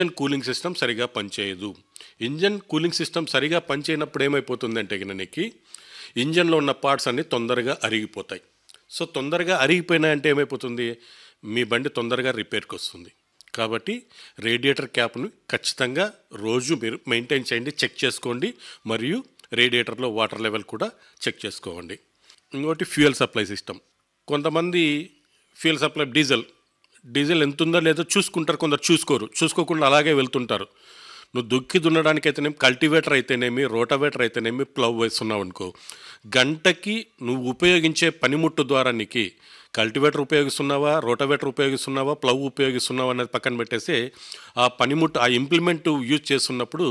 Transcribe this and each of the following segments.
engine cooling system సరిగా పనిచేయదు engine cooling system సరిగా పనిచేయనప్పుడు ఏమైపోతుందంటే గిననికి ఇంజన్లో ఉన్న పార్ట్స్ అన్నీ తొందరగా అరిగిపోతాయి సో తొందరగా అరిగిపోయినాయంటే ఏమైపోతుంది మీ బండి తొందరగా రిపేర్కి వస్తుంది కాబట్టి రేడియేటర్ క్యాప్ను ఖచ్చితంగా రోజు మీరు మెయింటైన్ చేయండి చెక్ చేసుకోండి మరియు రేడియేటర్లో వాటర్ లెవెల్ కూడా చెక్ చేసుకోండి ఇంకోటి ఫ్యూయల్ సప్లై సిస్టమ్ కొంతమంది ఫ్యూయల్ సప్లై డీజిల్ డీజిల్ ఎంత ఉందో లేదో చూసుకుంటారు కొందరు చూసుకోరు చూసుకోకుండా అలాగే వెళ్తుంటారు నువ్వు దుక్కి దున్నడానికి అయితేనేమి కల్టివేటర్ అయితేనేమి రోటవేటర్ అయితేనేమి ప్లవ్ వేస్తున్నావు అనుకో గంటకి నువ్వు ఉపయోగించే పనిముట్టు ద్వారా నీకు కల్టివేటర్ ఉపయోగిస్తున్నావా రోటవేటర్ ఉపయోగిస్తున్నావా ప్లవ్ ఉపయోగిస్తున్నావా అనేది పక్కన పెట్టేసి ఆ పనిముట్టు ఆ ఇంప్లిమెంట్ యూజ్ చేస్తున్నప్పుడు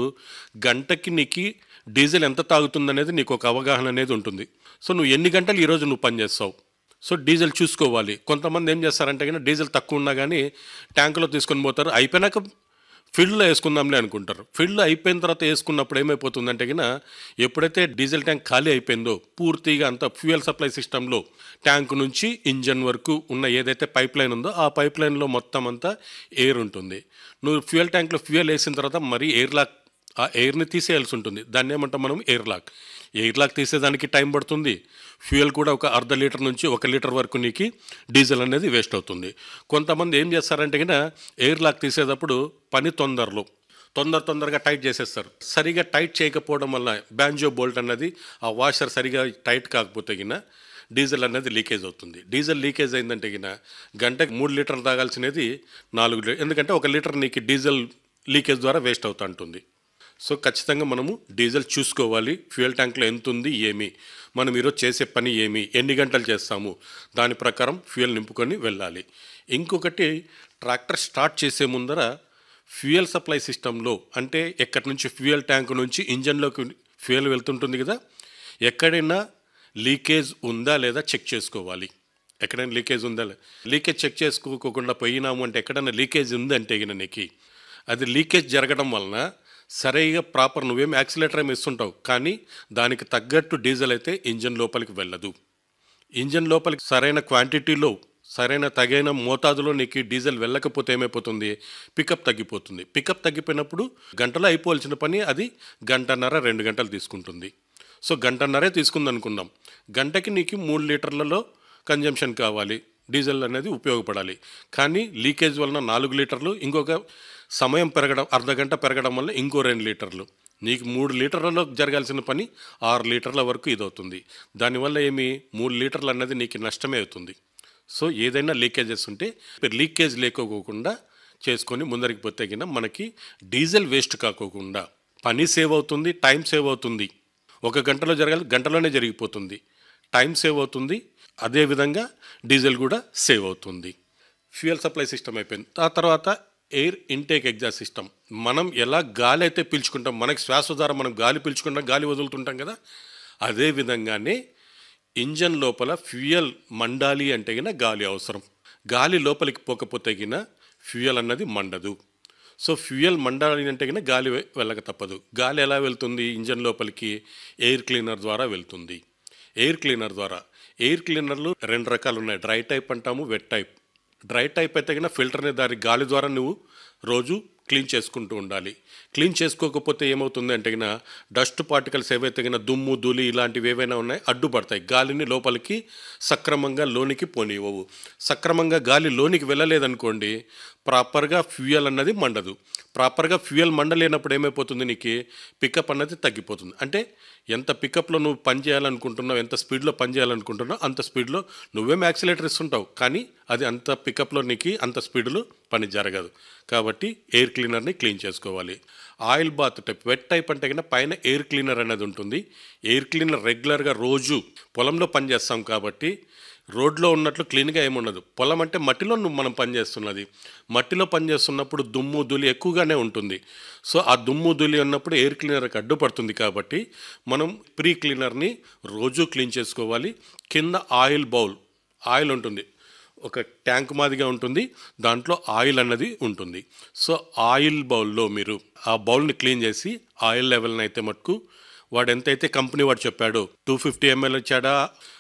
గంటకి నీకు డీజిల్ ఎంత తాగుతుందనేది నీకు ఒక అవగాహన అనేది ఉంటుంది సో నువ్వు ఎన్ని గంటలు ఈరోజు నువ్వు పనిచేస్తావు సో డీజిల్ చూసుకోవాలి కొంతమంది ఏం చేస్తారంటే కానీ డీజిల్ తక్కువ ఉన్నా కానీ ట్యాంకులో తీసుకొని పోతారు అయిపోయినాక ఫీల్డ్లో వేసుకుందాంలే అనుకుంటారు ఫీల్డ్లో అయిపోయిన తర్వాత వేసుకున్నప్పుడు ఏమైపోతుందంటే గిన ఎప్పుడైతే డీజిల్ ట్యాంక్ ఖాళీ అయిపోయిందో పూర్తిగా అంత ఫ్యూయల్ సప్లై సిస్టంలో ట్యాంక్ నుంచి ఇంజన్ వరకు ఉన్న ఏదైతే పైప్ లైన్ ఉందో ఆ పైప్ లైన్లో మొత్తం అంతా ఎయిర్ ఉంటుంది నువ్వు ఫ్యూయల్ ట్యాంక్లో ఫ్యూయల్ వేసిన తర్వాత మరీ ఎయిర్ లాక్ ఆ ఎయిర్ని తీసేయాల్సి ఉంటుంది దాన్ని ఏమంటాం మనం ఎయిర్ లాక్ ఎయిర్ లాక్ తీసేదానికి టైం పడుతుంది ఫ్యూయల్ కూడా ఒక అర్ధ లీటర్ నుంచి ఒక లీటర్ వరకు నీకు డీజిల్ అనేది వేస్ట్ అవుతుంది కొంతమంది ఏం చేస్తారంటే కన్నా ఎయిర్ లాక్ తీసేటప్పుడు పని తొందరలో తొందర తొందరగా టైట్ చేసేస్తారు సరిగా టైట్ చేయకపోవడం వల్ల బ్యాంజో బోల్ట్ అన్నది ఆ వాషర్ సరిగా టైట్ కాకపోతే గిన డీజిల్ అనేది లీకేజ్ అవుతుంది డీజిల్ లీకేజ్ అయిందంటే గిన గంటకి మూడు లీటర్లు తాగాల్సినది నాలుగు లీటర్ ఎందుకంటే ఒక లీటర్ నీకు డీజిల్ లీకేజ్ ద్వారా వేస్ట్ అవుతూ ఉంటుంది సో ఖచ్చితంగా మనము డీజిల్ చూసుకోవాలి ఫ్యూయల్ ట్యాంక్లో ఎంత ఉంది ఏమి మనం ఈరోజు చేసే పని ఏమి ఎన్ని గంటలు చేస్తాము దాని ప్రకారం ఫ్యూయల్ నింపుకొని వెళ్ళాలి ఇంకొకటి ట్రాక్టర్ స్టార్ట్ చేసే ముందర ఫ్యూయల్ సప్లై సిస్టంలో అంటే ఎక్కడి నుంచి ఫ్యూయల్ ట్యాంక్ నుంచి ఇంజన్లోకి ఫ్యూయల్ వెళ్తుంటుంది కదా ఎక్కడైనా లీకేజ్ ఉందా లేదా చెక్ చేసుకోవాలి ఎక్కడైనా లీకేజ్ ఉందా లే- లీకేజ్ చెక్ చేసుకోకుండా పోయినాము అంటే ఎక్కడైనా లీకేజ్ ఉందంటే గిన నీకు అది లీకేజ్ జరగడం వలన సరిగా ప్రాపర్ నువ్వేం యాక్సిలేటర్ ఏమి ఇస్తుంటావు కానీ దానికి తగ్గట్టు డీజిల్ అయితే ఇంజన్ లోపలికి వెళ్ళదు ఇంజన్ లోపలికి సరైన క్వాంటిటీలో సరైన తగిన మోతాదులో నీకు డీజిల్ వెళ్ళకపోతే ఏమైపోతుంది పికప్ తగ్గిపోతుంది పికప్ తగ్గిపోయినప్పుడు గంటలో అయిపోవాల్సిన పని అది గంటన్నర రెండు గంటలు తీసుకుంటుంది సో గంటన్నరే తీసుకుంది అనుకుందాం గంటకి నీకు మూడు లీటర్లలో కన్జంప్షన్ కావాలి డీజిల్ అనేది ఉపయోగపడాలి కానీ లీకేజ్ వలన నాలుగు లీటర్లు ఇంకొక సమయం పెరగడం అర్ధ గంట పెరగడం వల్ల ఇంకో రెండు లీటర్లు నీకు మూడు లీటర్లలో జరగాల్సిన పని ఆరు లీటర్ల వరకు ఇదవుతుంది దానివల్ల ఏమి మూడు లీటర్లు అన్నది నీకు నష్టమే అవుతుంది సో ఏదైనా లీకేజెస్ ఉంటే లీకేజ్ లేకోకుండా చేసుకొని ముందరికి పోతే కింద మనకి డీజిల్ వేస్ట్ కాకోకుండా పని సేవ్ అవుతుంది టైం సేవ్ అవుతుంది ఒక గంటలో జరగాలి గంటలోనే జరిగిపోతుంది టైం సేవ్ అవుతుంది అదేవిధంగా డీజిల్ కూడా సేవ్ అవుతుంది ఫ్యూయల్ సప్లై సిస్టమ్ అయిపోయింది ఆ తర్వాత ఎయిర్ ఇంటేక్ ఎగ్జాస్ట్ సిస్టమ్ మనం ఎలా గాలి అయితే పీల్చుకుంటాం మనకి శ్వాస ద్వారా మనం గాలి పీల్చుకుంటాం గాలి వదులుతుంటాం కదా అదే విధంగానే ఇంజన్ లోపల ఫ్యూయల్ మండాలి అంటే గిన గాలి అవసరం గాలి లోపలికి పోకపోతే గిన ఫ్యూయల్ అన్నది మండదు సో ఫ్యూయల్ మండాలి అంటే గిన గాలి వె- వెళ్ళక తప్పదు గాలి ఎలా వెళ్తుంది ఇంజన్ లోపలికి ఎయిర్ క్లీనర్ ద్వారా వెళ్తుంది ఎయిర్ క్లీనర్ ద్వారా ఎయిర్ క్లీనర్లు రెండు రకాలు ఉన్నాయి డ్రై టైప్ అంటాము వెట్ టైప్ డ్రై టైప్ అయితే కన్నా ఫిల్టర్ని దాని గాలి ద్వారా నువ్వు రోజు క్లీన్ చేసుకుంటూ ఉండాలి క్లీన్ చేసుకోకపోతే ఏమవుతుంది అంటే గిన డస్ట్ పార్టికల్స్ ఏవైతే గిన దుమ్ము ధూళి ఇలాంటివి ఏవైనా ఉన్నాయి అడ్డుపడతాయి గాలిని లోపలికి సక్రమంగా లోనికి పోనివ్వవు సక్రమంగా గాలి లోనికి వెళ్ళలేదనుకోండి ప్రాపర్గా ఫ్యూయల్ అన్నది మండదు ప్రాపర్గా ఫ్యూయల్ మండలేనప్పుడు ఏమైపోతుంది నీకు పికప్ అన్నది తగ్గిపోతుంది అంటే ఎంత పికప్లో నువ్వు పని చేయాలనుకుంటున్నావు ఎంత స్పీడ్లో పని చేయాలనుకుంటున్నావు అంత స్పీడ్లో నువ్వేం యాక్సిలేటర్ ఇస్తుంటావు కానీ అది అంత పికప్లో నీకు అంత స్పీడ్లో పని జరగదు కాబట్టి ఎయిర్ క్లీనర్ని క్లీన్ చేసుకోవాలి oil bath type wet type అంటే కన్నా పైన ఎయిర్ క్లీనర్ అనేది ఉంటుంది ఎయిర్ క్లీనర్ రెగ్యులర్గా రోజు పొలంలో పని చేస్తాం కాబట్టి రోడ్లో ఉన్నట్లు క్లీన్గా ఏముండదు పొలం అంటే మట్టిలో నువ్వు మనం పనిచేస్తున్నది మట్టిలో పనిచేస్తున్నప్పుడు దుమ్ము ధూళి ఎక్కువగానే ఉంటుంది సో ఆ దుమ్ము ధూళి ఉన్నప్పుడు ఎయిర్ క్లీనర్కి అడ్డుపడుతుంది కాబట్టి మనం ప్రీ క్లీనర్ని రోజు క్లీన్ చేసుకోవాలి కింద ఆయిల్ బౌల్ ఆయిల్ ఉంటుంది ఒక ట్యాంక్ మాదిగా ఉంటుంది దాంట్లో ఆయిల్ అన్నది ఉంటుంది సో ఆయిల్ బౌల్లో మీరు ఆ బౌల్ని క్లీన్ చేసి ఆయిల్ లెవెల్ని అయితే మటుకు వాడు ఎంతైతే కంపెనీ వాడు చెప్పాడో టూ ఫిఫ్టీ ఎంఎల్ ఇచ్చాడా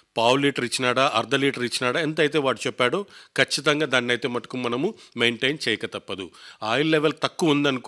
పావు లీటర్ ఇచ్చినాడా అర్ధ లీటర్ ఇచ్చినాడా ఎంత అయితే వాడు చెప్పాడో ఖచ్చితంగా దాన్ని అయితే మటుకు మనము మెయింటైన్ చేయక తప్పదు ఆయిల్ లెవెల్ తక్కువ ఉందనుకో